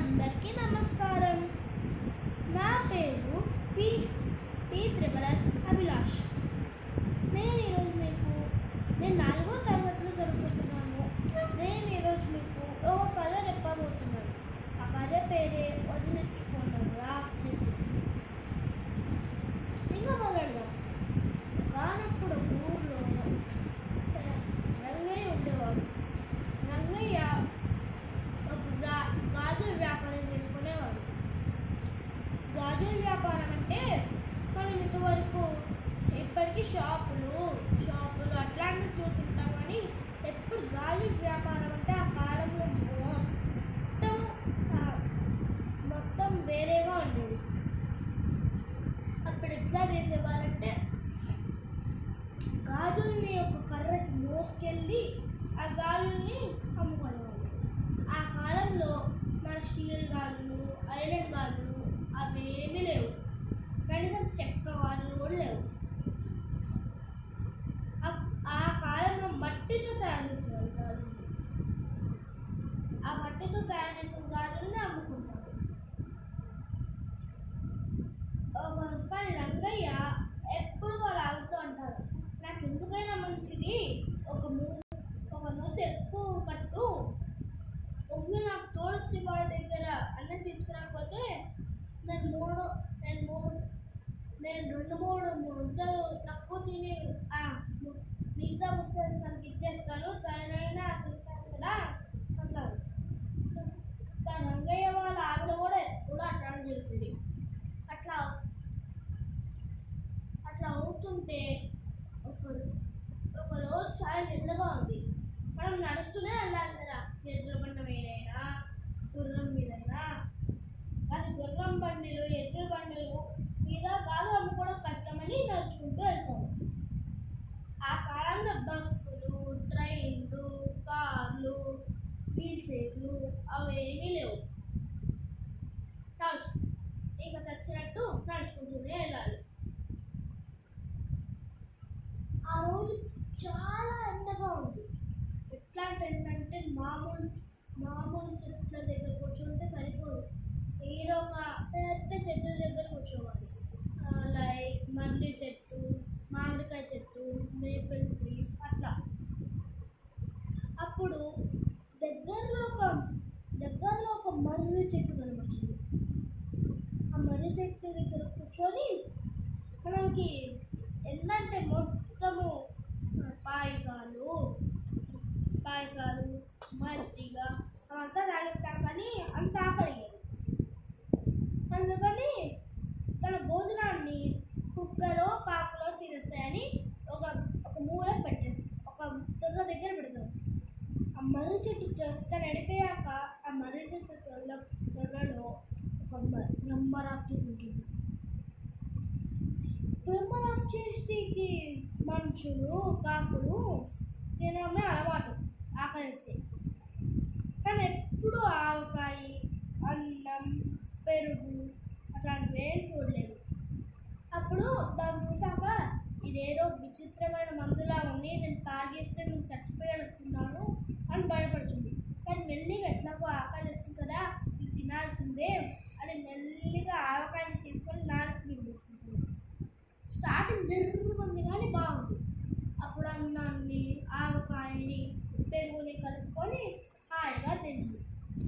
అందరికీ నమస్కారం నా పేరు పి పి త్రిబలస్ అభిలాష్ నేను ఈరోజు మీకు నేను నాలుగో తరగతిలో చదువుకుంటున్నాను నేను ఈరోజు మీకు ఒక కథ చెప్పబోతున్నాను ఆ కథ పేరే వదిలించుకున్నాను రాక్షసి ఇంకా మొదలుదాం కానప్పుడు ఊర్లో ఆ, రంగయ్య ఉండేవాడు రంగయ్య ఒక గా- గాజుల వ్యాపారం చేసుకునేవాడు గాజుల వ్యాపారం అంటే మనం ఇంతవరకు ఇప్పటికీ షాపులు షాపులు అట్లాంటివి చూస్తుంటాం కానీ ఎప్పుడు గాజుల వ్యాపారం అంటే ఆ కాలంలో మొత్తం ఆ, మొత్తం వేరేగా ఉండేది అప్పుడు ఎట్లా చేసేవాళ్ళంటే గాజుల్ని ఒక కర్రకి మోసుకెళ్ళి ఆ గాజుల్ని అమ్ముకునేవాళ్ళు ఆ కాలంలో మన స్టీల్ గాజులు ఐరన్ గాజులు అవి ఏమీ లేవు కనీసం చెక్క గాజులు కూడా లేవు అప్- ఆ కాలంలో మట్టితో తయారు చేసేవాళ్ళు గాజులు ఆ మట్టితో తయారు చేసిన గాజుల్ని అమ్ముకుంటారు ఒక- కానీ రంగయ్య ఎప్పుడు వాళ్ళు ఆగుతూ అంటారు నాకు ఎందుకైనా మంచిది ఒక మూ ఒక నూత ఎక్కువ పట్టు ఒకవేళ నాకు తోడొచ్చి వాళ్ళ దగ్గర అన్నం తీసుకురాకపోతే నేను మూడు నేను మూడు నేను రెండు మూడు ముద్దలు తక్కువ తిని ఆ ము- మిగతా ముద్దలు తనకి ఇచ్చేస్తాను తనైనా తింటాను కదా అంటారు త- రంగయ్య వాళ్ళ ఆవిడ కూడా ఎప్పుడు అట్లా చేసింది అట్లా అట్లా అవుతుంటే ఒక ఒక రోజు చాలా ఎండగా ఉంది మనం నడుస్తూనే వెళ్ళాలి కదా ఎద్దుల బండి మీదైనా గుర్రం మీదైనా కానీ గుర్రం బండిలు ఎద్దుల బండిలు మీద బాగా అమ్ముకోవడం కష్టమని నడుచుకుంటూ వెళ్తాము ఆ కాలంలో బస్సులు ట్రైన్లు కార్లు వీల్ చైర్లు అవేమీ లేవు నడుచు ఇంకా చచ్చినట్టు నడుచుకుంటూనే వెళ్ళాలి ఆ రోజు చాలా ఎండగా ఉంది ఎట్లాంటి ఎండ అంటే మామూలు మామూలు చెట్ల దగ్గర కూర్చుంటే సరిపోదు ఏదో ఒక పెద్ద చెట్ల దగ్గర కూర్చోవాలి లైక్ మర్రి చెట్టు మామిడికాయ చెట్టు మేపుల్ ట్రీస్ అట్లా అప్పుడు దగ్గరలో ఒక దగ్గరలో ఒక మర్రి చెట్టు కనబడుతుంది ఆ మర్రి చెట్టు దగ్గర కూర్చొని మనకి ఏంటంటే మొత్తము ఆ, పాయసాలు పాయసాలు మజ్జిగ అవంతా తాగిస్తాం కానీ అంత ఆకలియదు అందుకని తన భోజనాన్ని కుక్కలో కాకులో తినేస్తాయని ఒక ఒక మూల పెట్టేసి ఒక తొర్ర దగ్గర పెడతాం ఆ మర్రి చెట్టు తొ- తను నడిపోయాక ఆ మర్రి చెట్టు తొర్ర తొర్రలో ఒక మ- బ్రహ్మరాక్షసి ఉంటుంది బ్రహ్మరాక్షసికి మనుషులు కాకులు తినడమే అలవాటు ఆకలిస్తే కానీ ఎప్పుడు ఆవకాయ అన్నం పెరుగు అట్లాంటివి ఏం చూడలేదు అప్పుడు దాన్ని చూసాక ఇదేదో విచిత్రమైన మందులా ఉంది నేను తాగేస్తే నేను చచ్చిపోయాడుతున్నాను అని భయపడుతుంది కానీ మెల్లిగా ఎట్లాగో ఆకలి వచ్చింది కదా ఇది తినాల్సిందే అని మెల్లిగా ఆవకాయని తీసుకొని నాలుగు మింగేసుకుంటుంది స్టార్టింగ్ జరుగుతుంది కానీ బాగుంది అప్పుడు అన్నాన్ని ఆవకాయని పెరుగుని కలుపుకొని హాయిగా తింది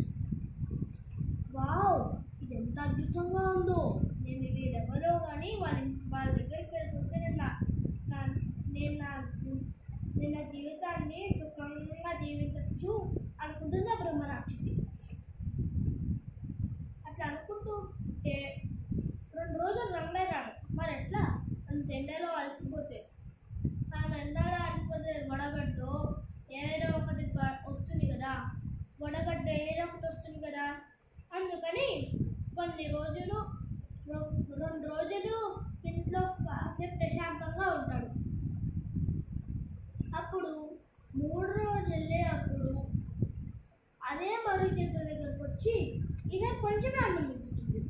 వావ్ ఇది ఎంత అద్భుతంగా ఉందో నేను ఇది ఎవరో కానీ వాళ్ళ వాళ్ళ దగ్గరికి వెళ్ళిపోతే నేను నా నా నేను నా నేను నా జీవితాన్ని సుఖంగా జీవించవచ్చు అనుకుంటున్న బ్రహ్మరాక్షసి అట్లా అనుకుంటూ ఉంటే రెండు రోజులు రంగయ్య రాడు మరి ఎట్లా అంత ఎండలో అలసిపోతే ఆమె ఎండలో అలసిపోతే వడగడ్డో ఏదో ఒకటి ప- వస్తుంది కదా వడగడ్డ ఏదో ఒకటి వస్తుంది కదా అందుకని కొన్ని రోజులు రొ- రెండు రోజులు ఇంట్లో కాసేపు ప్రశాంతంగా ఉంటాడు అప్పుడు మూడు రోజులు వెళ్ళే అప్పుడు అదే మర్రి చెట్టు దగ్గరకు వచ్చి ఈసారి కొంచెమే అన్నం మిగులుతుంది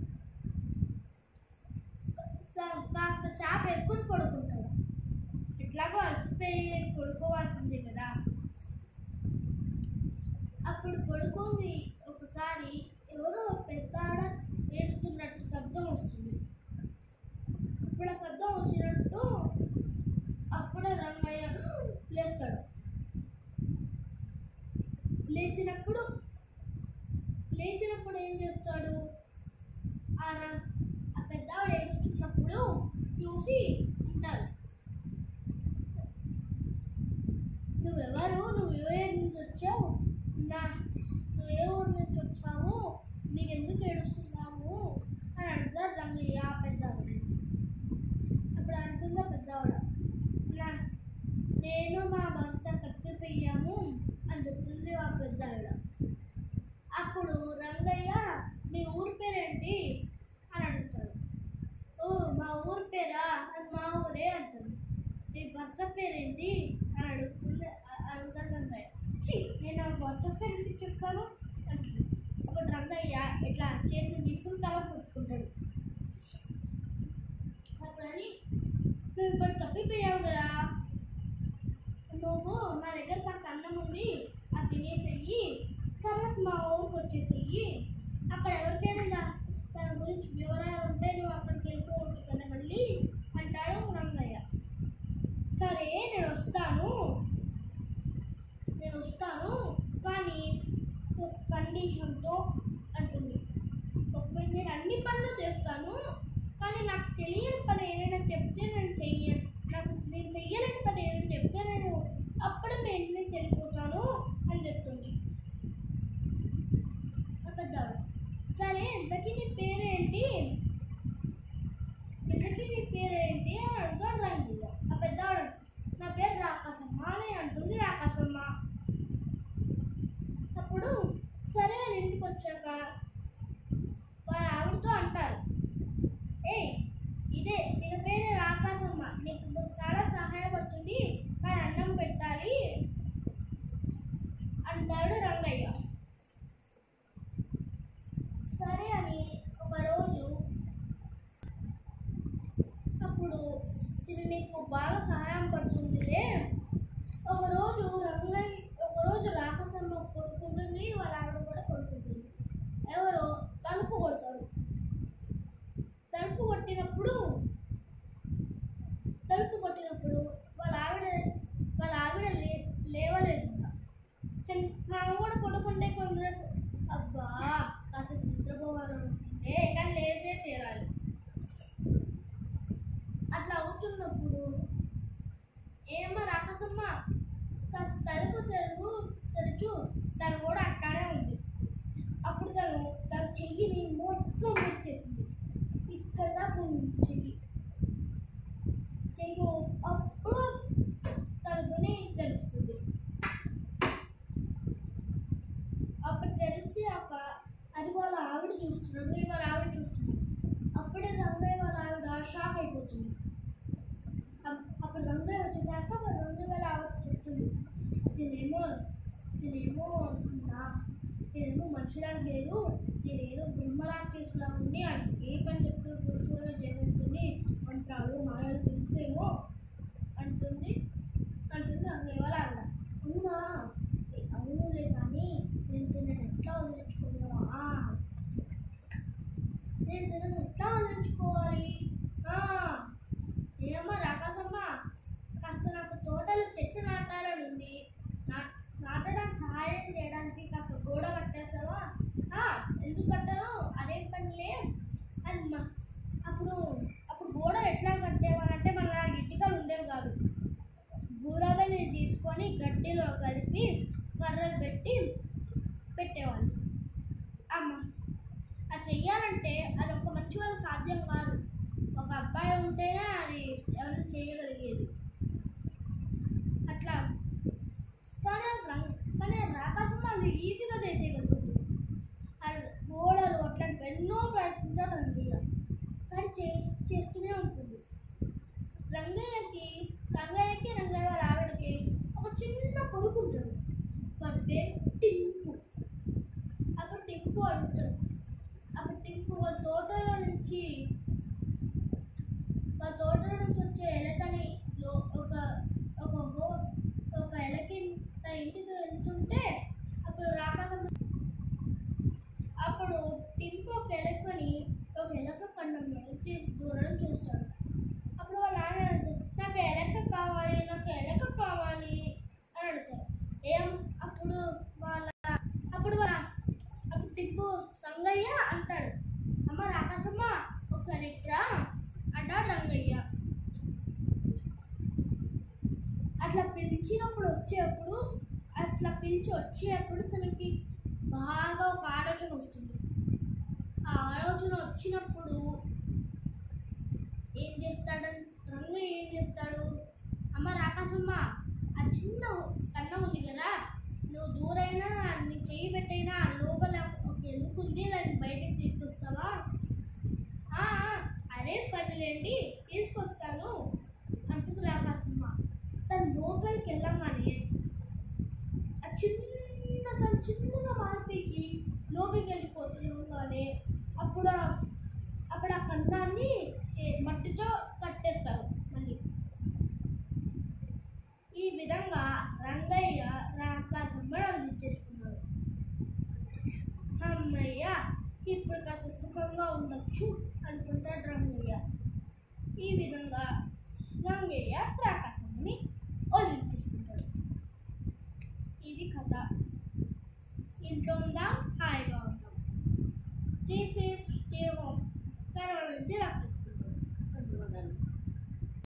స- కాస్త చాప వేసుకొని పడుకుంటాడు ఎట్లాగో అలసిపోయి పడుకోవాల్సిందే కదా అప్పుడు పడుకొని ఒకసారి ఎవరో పెద్ద ఆడ ఏడుస్తున్నట్టు శబ్దం వస్తుంది ఇప్పుడు ఆ శబ్దం వచ్చినట్టు అప్పుడే రంగయ్య లేస్తాడు లేచినప్పుడు లేచినప్పుడు ఏం చేస్తాడు ఆ ర- ఆ పెద్దవాడు ఏడుస్తున్నప్పుడు చూసి ఉంటాడు నువ్వెవరు నువ్వు ఏ ఊరు నుంచి వచ్చావు నా నువ్వు ఏ ఊరు నుంచి వచ్చావు నీకు ఎందుకు ఏడుస్తున్నావు అని అడుగుతాడు రంగయ్య ఆ పెద్దవాడు అప్పుడు అంటుందా పెద్దవాడు నా నేను మా భర్త తప్పిపోయాము అని చెప్తుంది ఆ పెద్దవాడు అప్పుడు రంగయ్య మీ ఊరి పేరేంటి అని అడుగుతాడు ఓ మా ఊరి పేరా అది మా ఊరే అంటుంది నీ భర్త పేరేంటి అని అడుగుతుంది అ- అడుగుతాడు రంగయ్య ఛీ నేను నా భర్త పేరు ఎందుకు చెప్తాను అంటుంది అప్పుడు రంగయ్య ఇట్లా చేతిని తీసుకుని తల కొట్టుకుంటాడు అప్పుడని నువ్వు ఇప్పుడు తప్పిపోయావు కదా నువ్వు నా దగ్గర కాస్త అన్నం ఉంది అది తినేసేయి తర్వాత మా ఊరికి వచ్చేసేయి అక్కడ ఎవరికైనా నా- తన గురించి వివరాలు ఉంటే నువ్వు అక్కడికి వెళ్ళిపోవచ్చు కదా మళ్ళీ అంటాడు రంగయ్య సరే నేను వస్తాను నేను వస్తాను కానీ ఒక కండిషన్తో అంటుంది ఒక నేను అన్ని పనులు చేస్తాను కానీ నాకు తెలియని పని ఏదైనా చెప్తే నేను చెయ్యను నాకు నేను చెయ్యలేని పని ఏదైనా చెప్తే నేను అప్పుడు వెంటనే చెల్లిపోతాను అని చెప్తుంది ఆ పెద్దవాడు సరే ఇంతకీ నీ పేరేంటి ఇంతకీ నీ పేరేంటి అని అడుగుతాడు రంగిల్ల ఆ పెద్దవాడు నా పేరు రాకాసమ్మ అని అంటుంది రాకాసమ్మ అప్పుడు సరే అని ఇంటికి వచ్చాక వాళ్ళ ఆవిడతో అంటారు ఏయ్ ఇదే దీని పేరు రాకాసమ్మ నీకు నువ్వు చాలా సహాయపడుతుంది కానీ అన్నం పెట్టాలి అంటాడు రంగయ్య సరే అని ఒకరోజు అప్పుడు ఇది నీకు బాగా సహాయం పడుతుందిలే ఒకరోజు రంగయ్య ఒకరోజు రాక్షసమ్మ కొడుకుంటుంది వాళ్ళ ఆవిడ కూడా కొడుకుంటుంది ఎవరో తలుపు కొడతాడు తలుపు కొట్టినప్పుడు తలుపు కొట్టినప్పుడు వాళ్ళ ఆవిడ వాళ్ళ ఆవిడ లే లేవలేదు ఇంకా. చిన్న- ఆమె కూడా పడుకుంటే కొందరు అబ్బా కాస్త నిద్రపోవాలనుకుంటే కానీ లేచే తీరాలి అట్లా అవుతున్నప్పుడు ఏమో రాకసమ్మ కాస్త తలుపు తెరుగు తెరచు తను కూడా అట్లానే ఉంది అప్పుడు తను తన చెయ్యిని మొత్తం చేసింది ఇక్కడ దాకా ఉంది చెయ్యి చెయ్యి అప్పుడు తలుపుని తెలుస్తుంది అప్పుడు తెలిసి ఒక అది వాళ్ళ ఆవిడ చూస్తుంది రంగయ్య వాళ్ళ ఆవిడ చూస్తుంది అప్పుడే రంగయ్య వాళ్ళ ఆవిడ షాక్ అయిపోతుంది అప్- అప్పుడు రంగయ్య వచ్చేసాక వాళ్ళ రంగయ్య వాళ్ళ ఆవిడ చెప్తుంది తినేమో తినేమో నా తినేమో మనిషిలా లేదు తినేమో బ్రహ్మరాకేష్లా ఉండి అది ఏ పని చెప్తూ కూర్చోగా చేసేస్తుంది అంటాడు మాయలు తెలుసేమో అంటుంది అంటుంది రంగయ్య వాళ్ళ ఆవిడ అవునా ఏ, అవునులే కానీ నేను తినను ఎట్లా వదిలించుకున్నావా నేను తినను ఎట్లా వదిలించుకోవాలి ఆ, ఏమో రాకాసమ్మ కాస్త నాకు తోటలో చెట్లు నాటాలని ఉంది నా- నాటడానికి సహాయం చేయడానికి కాస్త గోడ కట్టేస్తావా ఆ, ఎందుకు కట్టాను అదేం పనిలే అని మా- అప్పుడు అప్పుడు గోడలు ఎట్లా కట్టేవారంటే మన ఇటుకలు ఉండేవి కాదు బూరవని తీసుకొని గడ్డిలో కలిపి కర్రలు పెట్టి పెట్టేవాళ్ళు అమ్మ అది చెయ్యాలంటే అది ఒక మంచి వాళ్ళ సాధ్యం కాదు ఒక అబ్బాయి ఉంటేనే అది ఎవరైనా చేయగలిగేది అట్లా కానీ అది రం- కానీ అది రాకాసం అది ఈజీగా చేసేయగలుగుతుంది అది గోడలు అట్లాంటివి ఎన్నో ప్రయత్నించాడు రంగయ్య కానీ చే చేస్తూనే ఉంటుంది రంగయ్యకి రంగయ్యకి రంగయ్య వాళ్ళ ఆవిడకి ఒక చిన్న కొడుకు ఉంటాడు వాడి పేరు టింపు అప్పుడు టింపు అడుగుతాడు అప్పుడు టింపు వాళ్ళ తోటలో నుంచి వాళ్ళ తోటలో నుంచి వచ్చే ఎలకని లో ఒక ఒక హో- ఒక ఎలకి తన ఇంటికి వెళ్తుంటే అప్పుడు రాకాలం అప్పుడు నుంచి వచ్చేటప్పుడు తనకి బాగా ఒక ఆలోచన వస్తుంది ఆ ఆలోచన వచ్చినప్పుడు ఏం చేస్తాడని రంగ ఏం చేస్తాడు అమ్మ రాకాసమ్మ ఆ చిన్న కన్నం ఉంది కదా నువ్వు దూరైనా నీ చెయ్యి పెట్టైనా ఆ లోపల ఒక ఎలుకుంది దాన్ని బయటకు తీసుకొస్తావా "ఆ, ఆ, అదే పనిలేండి తీసుకొస్తాను అంటుంది రాకాసమ్మ తను లోపలికి వెళ్ళగానే ఆ చిన్న తను చిన్నగా మారిపోయి లోపలికి వెళ్ళిపోతుండగానే అప్పుడు ఆ- అప్పుడు ఆ కన్నాన్ని ఏ, మట్టితో కట్టేస్తారు మళ్ళీ ఈ విధంగా రంగయ్య రాకాసమ్మను వదిలించేసుకున్నాడు అమ్మయ్య ఇప్పుడు కాస్త సుఖంగా ఉండొచ్చు అనుకుంటాడు రంగయ్య ఈ విధంగా రంగయ్య రాకాసమ్మని వదిలించేసుకుంటాడు ఇది కథ ఇంట్లో ఉందాం హాయిగా ఉందాం this is stay home corona నుంచి రక్షించు